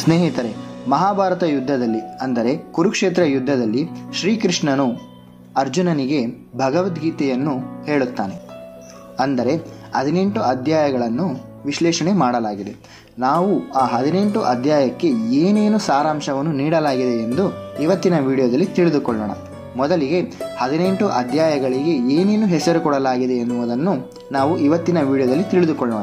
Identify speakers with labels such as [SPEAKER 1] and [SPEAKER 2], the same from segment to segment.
[SPEAKER 1] ಸ್ನೇಹಿತರೆ ಮಹಾಭಾರತ ಯುದ್ಧದಲ್ಲಿ ಅಂದರೆ ಕುರುಕ್ಷೇತ್ರ ಯುದ್ಧದಲ್ಲಿ ಶ್ರೀಕೃಷ್ಣನು ಅರ್ಜುನನಿಗೆ ಭಗವದ್ಗೀತೆಯನ್ನು ಹೇಳುತ್ತಾನೆ ಅಂದರೆ ಹದಿನೆಂಟು ಅಧ್ಯಾಯಗಳನ್ನು ವಿಶ್ಲೇಷಣೆ ಮಾಡಲಾಗಿದೆ ನಾವು ಆ ಹದಿನೆಂಟು ಅಧ್ಯಾಯಕ್ಕೆ ಏನೇನು ಸಾರಾಂಶವನ್ನು ನೀಡಲಾಗಿದೆ ಎಂದು ಇವತ್ತಿನ ವಿಡಿಯೋದಲ್ಲಿ ತಿಳಿದುಕೊಳ್ಳೋಣ ಮೊದಲಿಗೆ ಹದಿನೆಂಟು ಅಧ್ಯಾಯಗಳಿಗೆ ಏನೇನು ಹೆಸರು ಕೊಡಲಾಗಿದೆ ಎನ್ನುವುದನ್ನು ನಾವು ಇವತ್ತಿನ ವಿಡಿಯೋದಲ್ಲಿ ತಿಳಿದುಕೊಳ್ಳೋಣ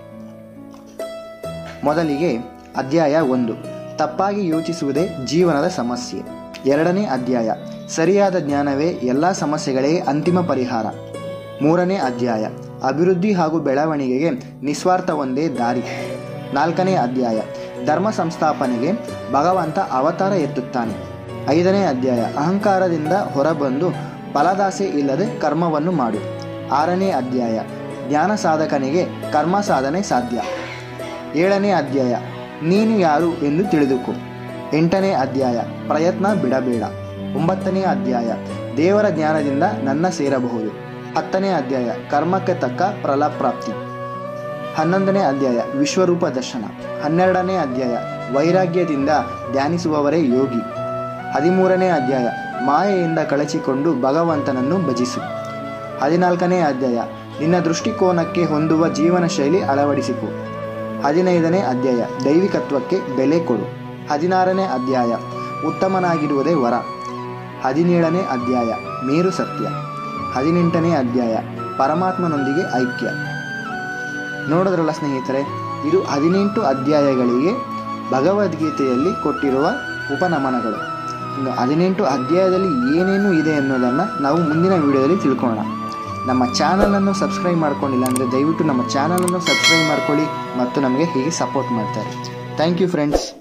[SPEAKER 1] ಮೊದಲಿಗೆ ಅಧ್ಯಾಯ ಒಂದು ತಪ್ಪಾಗಿ ಯೋಚಿಸುವುದೇ ಜೀವನದ ಸಮಸ್ಯೆ ಎರಡನೇ ಅಧ್ಯಾಯ ಸರಿಯಾದ ಜ್ಞಾನವೇ ಎಲ್ಲ ಸಮಸ್ಯೆಗಳಿಗೆ ಅಂತಿಮ ಪರಿಹಾರ ಮೂರನೇ ಅಧ್ಯಾಯ ಅಭಿವೃದ್ಧಿ ಹಾಗೂ ಬೆಳವಣಿಗೆಗೆ ನಿಸ್ವಾರ್ಥ ಒಂದೇ ದಾರಿ ನಾಲ್ಕನೇ ಅಧ್ಯಾಯ ಧರ್ಮ ಸಂಸ್ಥಾಪನೆಗೆ ಭಗವಂತ ಅವತಾರ ಎತ್ತುತ್ತಾನೆ ಐದನೇ ಅಧ್ಯಾಯ ಅಹಂಕಾರದಿಂದ ಹೊರಬಂದು ಫಲದಾಸೆ ಇಲ್ಲದೆ ಕರ್ಮವನ್ನು ಮಾಡು ಆರನೇ ಅಧ್ಯಾಯ ಜ್ಞಾನ ಸಾಧಕನಿಗೆ ಕರ್ಮ ಸಾಧನೆ ಸಾಧ್ಯ ಏಳನೇ ಅಧ್ಯಾಯ ನೀನು ಯಾರು ಎಂದು ತಿಳಿದುಕೋ ಎಂಟನೇ ಅಧ್ಯಾಯ ಪ್ರಯತ್ನ ಬಿಡಬೇಡ ಒಂಬತ್ತನೇ ಅಧ್ಯಾಯ ದೇವರ ಜ್ಞಾನದಿಂದ ನನ್ನ ಸೇರಬಹುದು ಹತ್ತನೇ ಅಧ್ಯಾಯ ಕರ್ಮಕ್ಕೆ ತಕ್ಕ ಫಲಪ್ರಾಪ್ತಿ ಹನ್ನೊಂದನೇ ಅಧ್ಯಾಯ ವಿಶ್ವರೂಪ ದರ್ಶನ ಹನ್ನೆರಡನೇ ಅಧ್ಯಾಯ ವೈರಾಗ್ಯದಿಂದ ಧ್ಯಾನಿಸುವವರೇ ಯೋಗಿ ಹದಿಮೂರನೇ ಅಧ್ಯಾಯ ಮಾಯೆಯಿಂದ ಕಳಚಿಕೊಂಡು ಭಗವಂತನನ್ನು ಭಜಿಸು ಹದಿನಾಲ್ಕನೇ ಅಧ್ಯಾಯ ನಿನ್ನ ದೃಷ್ಟಿಕೋನಕ್ಕೆ ಹೊಂದುವ ಜೀವನ ಶೈಲಿ ಅಳವಡಿಸಿಕೊ ಹದಿನೈದನೇ ಅಧ್ಯಾಯ ದೈವಿಕತ್ವಕ್ಕೆ ಬೆಲೆ ಕೊಡು ಹದಿನಾರನೇ ಅಧ್ಯಾಯ ಉತ್ತಮನಾಗಿರುವುದೇ ವರ ಹದಿನೇಳನೇ ಅಧ್ಯಾಯ ಮೇರು ಸತ್ಯ ಹದಿನೆಂಟನೇ ಅಧ್ಯಾಯ ಪರಮಾತ್ಮನೊಂದಿಗೆ ಐಕ್ಯ ನೋಡಿದ್ರಲ್ಲ ಸ್ನೇಹಿತರೆ ಇದು ಹದಿನೆಂಟು ಅಧ್ಯಾಯಗಳಿಗೆ ಭಗವದ್ಗೀತೆಯಲ್ಲಿ ಕೊಟ್ಟಿರುವ ಉಪನಮನಗಳು ಇನ್ನು ಹದಿನೆಂಟು ಅಧ್ಯಾಯದಲ್ಲಿ ಏನೇನು ಇದೆ ಅನ್ನೋದನ್ನು ನಾವು ಮುಂದಿನ ವಿಡಿಯೋದಲ್ಲಿ ತಿಳ್ಕೊಳ್ಳೋಣ ನಮ್ಮ ಚಾನಲನ್ನು ಸಬ್ಸ್ಕ್ರೈಬ್ ಮಾಡ್ಕೊಂಡಿಲ್ಲ ಅಂದರೆ ದಯವಿಟ್ಟು ನಮ್ಮ ಚಾನಲನ್ನು ಸಬ್ಸ್ಕ್ರೈಬ್ ಮಾಡ್ಕೊಳ್ಳಿ ಮತ್ತು ನಮಗೆ ಹೀಗೆ ಸಪೋರ್ಟ್ ಮಾಡ್ತಾರೆ ಥ್ಯಾಂಕ್ ಯು ಫ್ರೆಂಡ್ಸ್